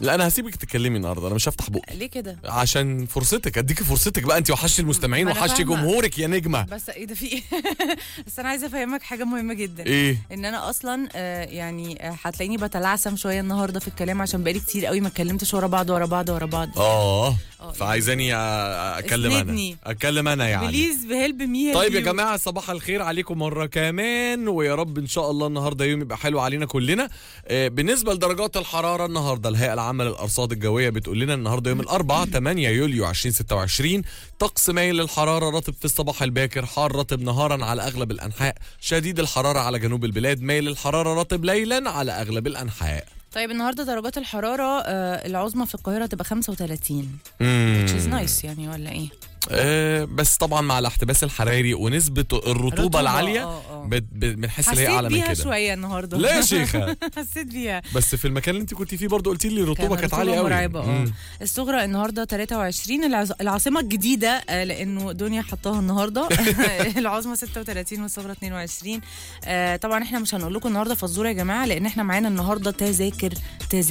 لا انا هسيبك تتكلمي النهارده انا مش هفتح بقي ليه كده عشان فرصتك اديكي فرصتك بقى انت وحشتي المستمعين ما أنا وحشتي فاهمة. جمهورك يا نجمه بس ايه ده في ايه بس انا عايزه افهمك حاجه مهمه جدا ايه ان انا اصلا آه، يعني آه، هتلاقيني بتلعثم شويه النهارده في الكلام عشان بقالي كتير قوي ما اتكلمتش ورا بعض ورا بعض ورا بعض اه آه، فعايزاني أ- اتكلم انا اسندني. اتكلم انا يعني بليز بهلب مي طيب يا جماعه صباح الخير عليكم مره كمان ويا رب ان شاء الله النهارده يوم يبقى حلو علينا كلنا آه، بالنسبه لدرجات الحراره النهارده الهيئه العامه للارصاد الجويه بتقول لنا النهارده يوم الاربعاء 8 يوليو 2026 طقس مايل للحراره رطب في الصباح الباكر حار رطب نهارا على اغلب الانحاء شديد الحراره على جنوب البلاد مايل الحراره رطب ليلا على اغلب الانحاء طيب النهارده درجات الحراره آه، العظمى في القاهره تبقى 35 مم. which is nice يعني ولا ايه آه بس طبعا مع الاحتباس الحراري ونسبه الرطوبه رطوبة، العاليه آه، آه. بت- بت- بنحس ان هي حسيت اعلى من بيها كده شويه النهارده لا يا شيخه حسيت بيها بس في المكان اللي انت كنت فيه برضو قلتي لي الرطوبه كانت عاليه قوي مرعبه اه مم. الصغرى النهارده 23 العاص- العاصمه الجديده آه، لانه دنيا حطاها النهارده العظمى 36 والصغرى 22 آه، طبعا احنا مش هنقول لكم النهارده فزوره يا جماعه لان احنا معانا النهارده تذاكر تذاكر